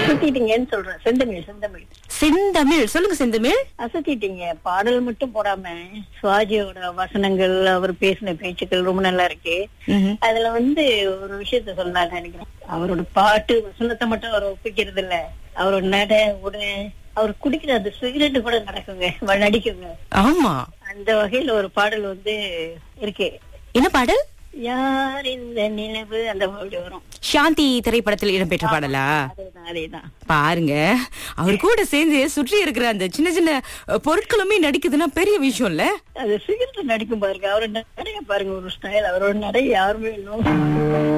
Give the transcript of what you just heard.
அசத்திட்டீங்கன்னு சொல்றேன் செந்தமிழ் செந்தமிழ் செந்தமிழ் சொல்லுங்க செந்தமிழ் அசத்திட்டீங்க பாடல் மட்டும் போடாம சுவாஜியோட வசனங்கள் அவர் பேசின பேச்சுக்கள் ரொம்ப நல்லா இருக்கு ம்ஹும். அதுல வந்து ஒரு விஷயத்த சொல்லலாம் நினைக்கிறேன் அவரோட பாட்டு வசனத்தை மட்டும் அவர் ஒப்பிக்கிறது இல்ல அவரோட நட உடை அவர் குடிக்கிற அந்த சிகரெட் கூட நடக்குங்க வ- நடிக்குங்க ஆமா அந்த வகையில ஒரு பாடல் வந்து இருக்கு என்ன பாடல் யார் இந்த நிலவு அந்த பாடல் வரும் சாந்தி திரைப்படத்தில் இடம்பெற்ற பாடலா அதேதான் அதேதான் பாருங்க அவர் கூட சேர்ந்து சுற்றி இருக்கிற அந்த சின்ன சின்ன அஹ், பொருட்களுமே நடிக்குதுன்னா பெரிய விஷயம் இல்ல அது சிகரெட் நடிக்கும் பாருங்க அவரோட நடைய பாருங்க ஒரு ஸ்டைல் அவரோட நடை யாருமே இன்னும்